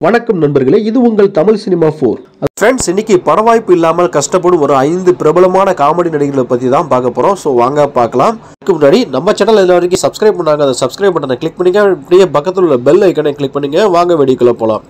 வணக்கம் நண்பர்களே இது உங்கள் தமிழ் சினிமா ஃபோர் ஃப்ரெண்ட்ஸ் இன்னைக்கு பட வாய்ப்பு இல்லாமல் கஷ்டப்படும் ஒரு ஐந்து பிரபலமான காமெடி நடிகர்களை பற்றி தான் பார்க்க போகிறோம் ஸோ வாங்க பார்க்கலாம் அதுக்கு முன்னாடி நம்ம சேனல் எல்லா வரைக்கும் சப்ஸ்கிரைப் பண்ணாங்க அந்த சப்ஸ்கிரைப் பட்டனை கிளிக் பண்ணிங்க அப்படியே பக்கத்தில் உள்ள பெல் ஐக்கனை கிளிக் பண்ணிங்க வாங்க வெடிக்குள்ள போகலாம்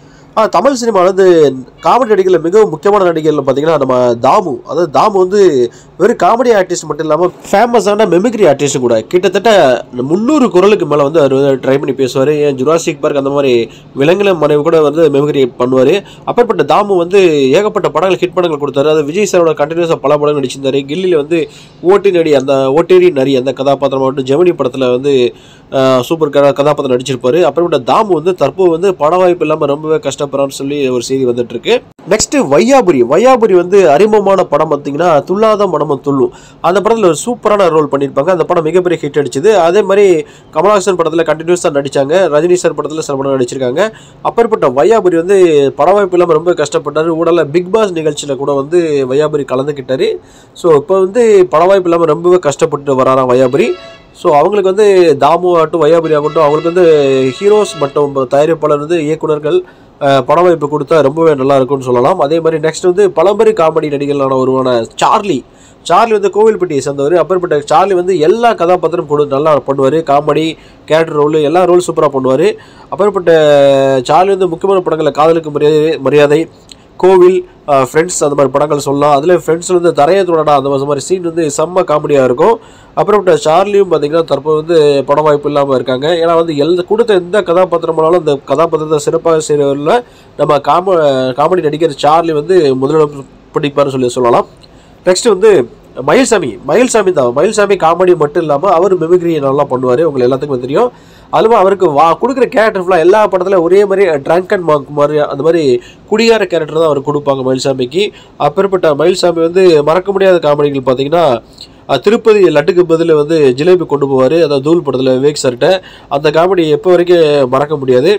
ஆ தமிழ் சினிமாவில் வந்து காமெடி நடிகரில் மிகவும் முக்கியமான நடிகர்கள் பார்த்தீங்கன்னா நம்ம தாமு அதாவது தாமு வந்து வெறும் காமெடி ஆர்டிஸ்ட் மட்டும் இல்லாமல் ஃபேமஸான மெமிக்ரி ஆர்டிஸ்ட் கூட கிட்டத்தட்ட முந்நூறு குரலுக்கு மேலே வந்து அவர் வந்து ட்ரை பண்ணி பேசுவார் ஏன் ஜுராசிக் பார்க் அந்த மாதிரி விலங்குல மனைவி கூட வந்து மெமிக்ரி பண்ணுவார் அப்பேற்பட்ட தாமு வந்து ஏகப்பட்ட படங்கள் ஹிட் படங்கள் கொடுத்தாரு அது விஜய் சாரோட கண்டினியூஸாக பல படங்கள் நடிச்சிருந்தாரு கில்லியில் வந்து ஓட்டி நடி அந்த ஓட்டேரி நரி அந்த கதாபாத்திரமாகட்டும் ஜெமினி படத்தில் வந்து சூப்பர் கதா கதாபாத்திரம் நடிச்சிருப்பாரு அப்புறமேட்ட தாமு வந்து தற்போது வந்து பட வாய்ப்பு இல்லாமல் ரொம்பவே கஷ்டப்படுறான்னு சொல்லி ஒரு செய்தி வந்துட்டு இருக்கு நெக்ஸ்ட் வையாபுரி வையாபுரி வந்து அறிமுகமான படம் பார்த்தீங்கன்னா துள்ளாத மனமும் துள்ளும் அந்த படத்தில் ஒரு சூப்பரான ரோல் பண்ணியிருப்பாங்க அந்த படம் மிகப்பெரிய ஹிட் அடிச்சது அதே மாதிரி கமல்ஹாசன் படத்தில் கண்டினியூஸாக நடிச்சாங்க ரஜினி சார் படத்தில் சில படம் நடிச்சிருக்காங்க அப்பேற்பட்ட வையாபுரி வந்து பட வாய்ப்பு இல்லாமல் ரொம்ப கஷ்டப்பட்டார் ஊடல பிக் பாஸ் நிகழ்ச்சியில் கூட வந்து வையாபுரி கலந்துக்கிட்டாரு ஸோ இப்போ வந்து பட வாய்ப்பு இல்லாமல் ரொம்பவே கஷ்டப்பட்டு வராராம் வையாபுரி ஸோ அவங்களுக்கு வந்து தாமு ஆகட்டும் வையாபுரி ஆகட்டும் அவங்களுக்கு வந்து ஹீரோஸ் மற்றும் தயாரிப்பாளர் வந்து இயக்குனர்கள் அஹ், பட வாய்ப்பு கொடுத்தா ரொம்பவே நல்லா இருக்கும்னு சொல்லலாம் அதே மாதிரி நெக்ஸ்ட் வந்து பழம்பெரி காமெடி நடிகர்களான ஒருவரான சார்லி சார்லி வந்து கோவில்பட்டியை சேர்ந்தவர் அப்பேற்பட்ட சார்லி வந்து எல்லா கதாபாத்திரம் கொடு நல்லா பண்ணுவார் காமெடி கேரக்டர் ரோல் எல்லா ரோல் சூப்பராக பண்ணுவார் அப்பேற்பட்ட சார்லி வந்து முக்கியமான படங்களில் காதலுக்கு மரியாதை மரியாதை கோவில் ஃப்ரெண்ட்ஸ் அந்த மாதிரி படங்கள் சொல்லலாம் அதில் ஃப்ரெண்ட்ஸ் வந்து தரையத்தோடா அந்த மாதிரி சீன் வந்து செம்ம காமெடியாக இருக்கும் அப்புறமேட்ட சார்லியும் பார்த்தீங்கன்னா தற்போது வந்து பட வாய்ப்பு இல்லாமல் இருக்காங்க ஏன்னா வந்து எல் கொடுத்த எந்த கதாபாத்திரமானாலும் அந்த கதாபாத்திரத்தை சிறப்பாக செய்கிறவரில் நம்ம காம காமெடி நடிகர் சார்லி வந்து முதலிடம் பிடிப்பார்னு சொல்லி சொல்லலாம் நெக்ஸ்ட் வந்து மயில்சாமி மயில்சாமி தான் மயில்சாமி காமெடி மட்டும் இல்லாமல் அவர் மிமிக்ரி நல்லா பண்ணுவார் உங்களுக்கு எல்லாத்துக்குமே தெரியும் அதுவும் அவருக்கு வா கொடுக்குற கேரக்டர் ஃபுல்லாக எல்லா படத்துலையும் ஒரே மாதிரி ட்ரங்க் அண்ட் மார்க் மாதிரி அந்த மாதிரி குடியார கேரக்டர் தான் அவர் கொடுப்பாங்க மயில்சாமிக்கு அப்பேற்பட்ட மயில்சாமி வந்து மறக்க முடியாத காமெடிகள் பார்த்தீங்கன்னா அஹ், திருப்பதி லட்டுக்கு பதில் வந்து ஜிலேபி கொண்டு போவார் அதாவது தூள் படத்தில் விவேக் சார்கிட்ட அந்த காமெடி எப்போ வரைக்கும் மறக்க முடியாது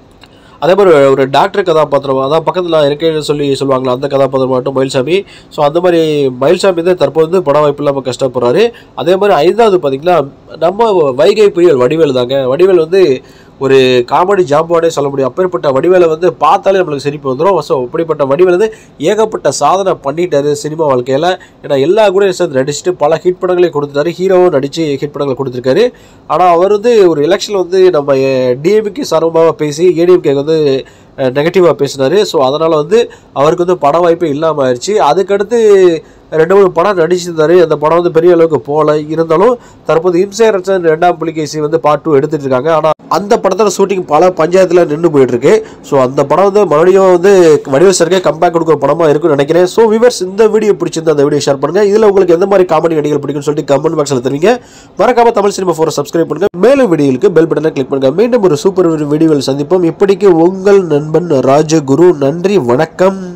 அதே மாதிரி ஒரு டாக்டர் கதாபாத்திரம் அதான் பக்கத்தில் இருக்கேன்னு சொல்லி சொல்லுவாங்களா அந்த கதாபாத்திரம் மட்டும் மயில்சாமி ஸோ அந்த மாதிரி மயில்சாமி தான் தற்போது வந்து பட வாய்ப்பு இல்லாமல் கஷ்டப்படுறாரு அதே மாதிரி ஐந்தாவது பார்த்தீங்கன்னா நம்ம வைகை புயல் வடிவேல் தாங்க வடிவேல் வந்து ஒரு காமெடி ஜாம்பானே சொல்ல முடியும் அப்பேற்பட்ட வடிவேலை வந்து பார்த்தாலே நம்மளுக்கு சிரிப்பு வந்துடும் ஸோ அப்படிப்பட்ட வடிவேல் வந்து ஏகப்பட்ட சாதனை பண்ணிட்டாரு சினிமா வாழ்க்கையில் ஏன்னா எல்லா கூட சேர்ந்து நடிச்சுட்டு பல ஹிட் படங்களையும் கொடுத்துட்டாரு ஹீரோவும் நடித்து ஹிட் படங்களை கொடுத்துருக்காரு ஆனால் அவர் வந்து ஒரு எலெக்ஷனில் வந்து நம்ம டிஎம்கே சார்பாக பேசி ஏடிஎம்கே வந்து நெகட்டிவாக பேசினார் ஸோ அதனால் வந்து அவருக்கு வந்து பட வாய்ப்பே இல்லாமல் ஆயிடுச்சு அதுக்கடுத்து ரெண்டு மூணு படம் நடிச்சிருந்தாரு அந்த படம் வந்து பெரிய அளவுக்கு போகல இருந்தாலும் தற்போது இம்சேரச்சன் ரெண்டாம் புலிகேசி வந்து பார்ட் டூ எடுத்துட்டு இருக்காங்க ஆனால் அந்த படத்தோட ஷூட்டிங் பல பஞ்சாயத்தில் நின்று போயிட்டு இருக்கு ஸோ அந்த படம் வந்து மறுபடியும் வந்து வடிவசருக்கே கம்பேக் கொடுக்குற படமா இருக்கும்னு நினைக்கிறேன் ஸோ விவர்ஸ் இந்த வீடியோ பிடிச்சிருந்தா அந்த வீடியோ ஷேர் பண்ணுங்க இதில் உங்களுக்கு எந்த மாதிரி காமெடி நடிகர் பிடிக்கும்னு சொல்லிட்டு கமெண்ட் பாக்ஸில் தெரிவிங்க மறக்காம தமிழ் சினிமா ஃபோரை சப்ஸ்கிரைப் பண்ணுங்க மேலும் வீடியோக்கு பெல் பட்டனை கிளிக் பண்ணுங்க மீண்டும் ஒரு சூப்பர் வீடியோவில் சந்திப்போம் இப்படிக்கு உங்கள் நண்பன் ராஜகுரு நன்றி வணக்கம்